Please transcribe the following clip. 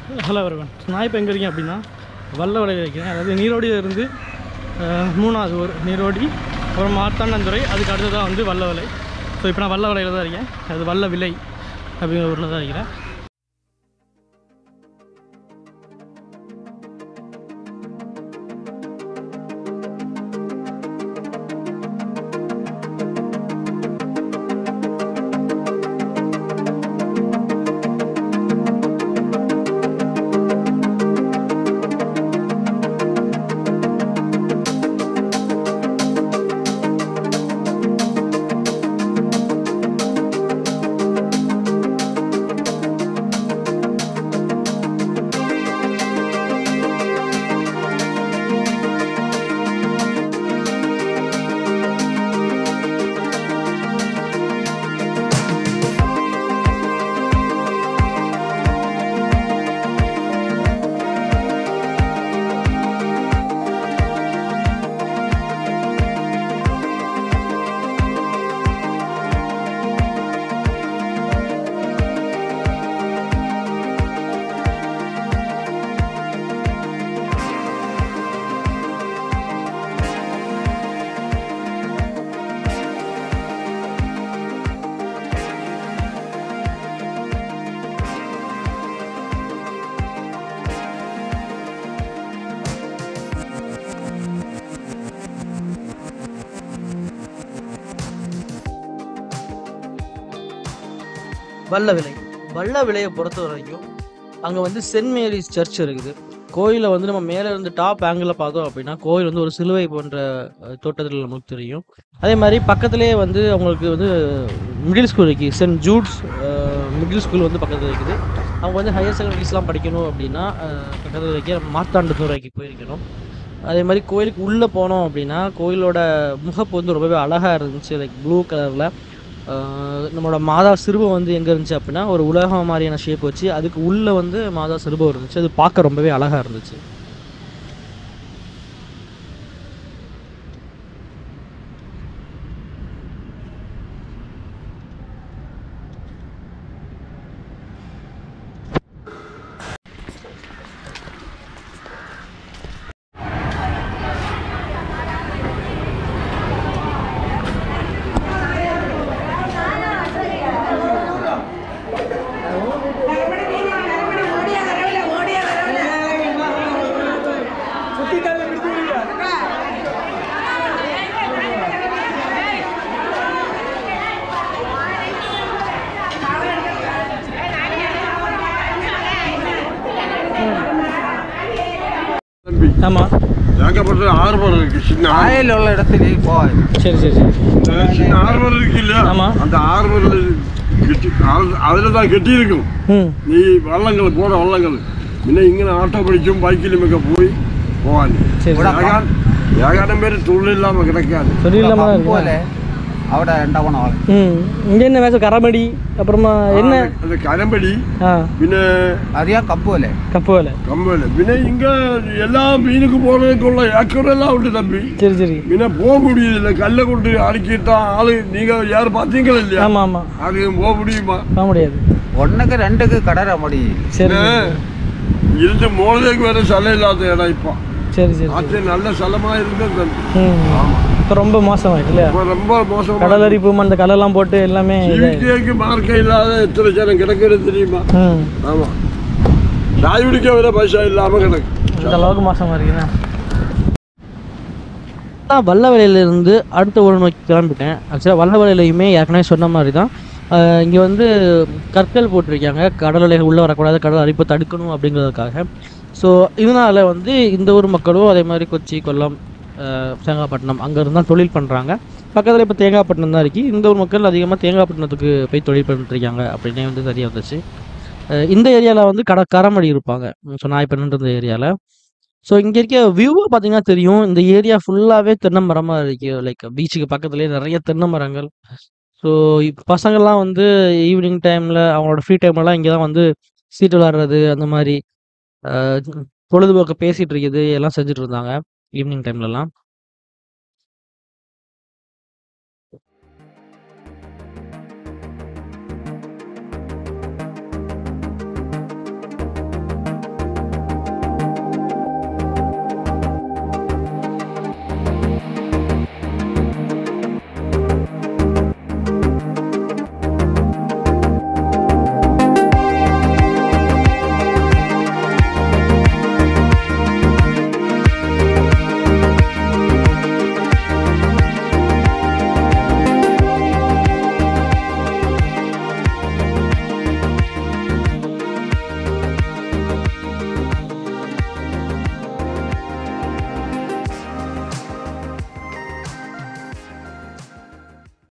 Hello வருவன் நான் இப்போ எங்கே இருக்கேன் அப்படின்னா வல்லவடையில் இருக்கிறேன் அதாவது நீரோடியிலிருந்து அஹ், மூணாவது ஒரு நீரோடி அப்புறம் மார்த்தாண்டந்துறை அதுக்கு அடுத்ததாக வந்து வல்லவலை ஸோ இப்போ நான் வல்லவலையில் தான் இருக்கேன் அது வல்ல விலை அப்படிங்கிற ஊரில் தான் இருக்கிறேன் வல்ல விலை வல்ல விலையை பொறுத்த வரைக்கும் அங்கே வந்து சென்ட் மேரிஸ் சர்ச் இருக்குது கோயிலை வந்து நம்ம மேலே இருந்து டாப் ஆங்கிளில் பார்த்தோம் அப்படின்னா கோயில் வந்து ஒரு சிலுவை போன்ற அஹ், தோட்டத்தில் நமக்கு தெரியும் அதே மாதிரி பக்கத்துலேயே வந்து அவங்களுக்கு வந்து மிடில் ஸ்கூல் இருக்குது சென்ட் ஜூட்ஸ் மிடில் ஸ்கூல் வந்து பக்கத்தில் இருக்குது அவங்க வந்து ஹையர் செகண்டரிஸ்லாம் படிக்கணும் அப்படின்னா அஹ், பக்கத்தில் இருக்க மார்த்தாண்டு துறைக்கு போயிருக்கணும் அதே மாதிரி கோயிலுக்கு உள்ளே போனோம் அப்படின்னா கோயிலோட முகப்பு வந்து ரொம்பவே அழகாக இருந்துச்சு லைக் ப்ளூ கலரில் நம்மளோட மாதா சிறுவம் வந்து எங்கே இருந்துச்சு அப்படின்னா ஒரு உலகம் மாதிரியான ஷேப் வச்சு அதுக்கு உள்ளே வந்து மாதா சிறுவம் இருந்துச்சு அது பார்க்க ரொம்பவே அழகாக இருந்துச்சு ஆமாம் ஏகப்பட்ட ஆர்வம் இருக்கு சின்ன ஆறு- ஆயில் உள்ள இடத்துக்கு போய் சரி சரி சரி இந்த சின்ன ஆர்வம் இருக்கு இல்லையா ஆமா. அந்த ஆர்வம் கெட்டி அது- அதுல தான் கெட்டி இருக்கும் ம் நீ வள்ளங்கள் போற வள்ளங்கள் പിന്നെ ഇങ്ങനെ ആട്ടോ പിടിച്ചും ബൈക്കിലുമൊക്കെ പോയി പോവാൻ சரி ഏകാൻ- ഏകാനം പേര് തൊഴിലില്ലാമ കിടക്കാണ് சொல்லிடலாமா പോലെ അവിടെ ഉണ്ടാവണം ம் இங்கே என்ன மேட்ச் கரமடி அப்புறமா என்ன അത് കരമ്പടി ஆ പിന്നെ അറിയാം കപ്പുപോലെ கப்பு வேலை കമ്പല് പിന്നെ ഇങ്ങ എല്ലാ മീനുക്ക് പോകുന്നതിനുള്ള ഏക്കറെല്ലാം ഉണ്ട് തമ്പി சரி சரி പിന്നെ പോക முடியல കല്ல കൊണ്ട് അടുക്കിട്ട ആള് നീங்க யார் பாத்தீங்களா ஆமாம் ஆமாம் யாருக்கும் போக முடியுமா போக முடியாது ഒന്നക്ക് രണ്ടക്ക് കടറ മടി சரி പിന്നെ ഇരുന്ന് മോളിലേക്ക് വരെ സ്ഥലം ഇല്ലാത്ത ഇടം ഇപ്പൊ சரி சரி அது நல்ல സ്ഥലமா இருந்தது தம்பி ம் இப்போ ரொம்ப மோசமாயிட்டு இல்லையா இப்ப ரொம்ப மோசமா கடலரிப்பு அந்த கடலெல்லாம் போட்டு எல்லாமே இதாயிடுச்சு. ஜீவிக்கைக்கு மார்க்கம் இல்லாத எத்தனை ஜனம் கிடக்குறது தெரியுமா ம் ஆமா சாய் குடிக்க வர பைசா இல்லாம கிடக்கு இந்த அளவுக்கு மோசமாக இருக்குண்ணா நான் வல்லவலையிலேருந்து அடுத்த ஊரை நோக்கி கிளம்பிட்டேன் ஆக்சுவலாக வல்லவலையிலையுமே ஏற்கனவே சொன்ன மாதிரி தான் இங்கே வந்து கற்கள் போட்டிருக்காங்க கடல் அலைகள் உள்ளே வரக்கூடாது கடல் அரிப்பை தடுக்கணும் அப்படிங்கிறதுக்காக ஸோ இதனால் வந்து இந்த ஊர் மக்களும் அதே மாதிரி கொச்சி கொல்லம் அஹ், தேங்காய்பட்டினம் அங்கே இருந்தால் தொழில் பண்ணுறாங்க பக்கத்தில் இப்போ தேங்காய்பட்டினம் தான் இருக்குது இந்த ஊர் மக்கள் அதிகமாக தேங்காய்பட்டினத்துக்கு போய் தொழில் பண்ணிட்டுருக்காங்க அப்படின்னே வந்து தெரிய வந்துச்சு அஹ், இந்த ஏரியாவில் வந்து கட கரமடி இருப்பாங்க ஸோ நான் இப்போ நின்ற ஏரியாவில் ஸோ இங்கே இருக்க வியூவை பார்த்தீங்கன்னா தெரியும் இந்த ஏரியா ஃபுல்லாகவே தென்னை மரமாக இருக்கு லைக் பீச்சுக்கு பக்கத்துலேயே நிறைய தென்னை மரங்கள் ஸோ பசங்கள்லாம் வந்து ஈவினிங் டைமில் அவங்களோட ஃப்ரீ டைம்லலாம் இங்கே தான் வந்து சீட்டு விளாட்றது அந்த மாதிரி அஹ், பொழுதுபோக்கு பேசிகிட்டு இருக்குது எல்லாம் செஞ்சுட்டு இருந்தாங்க ஈவினிங் டைம்லலாம்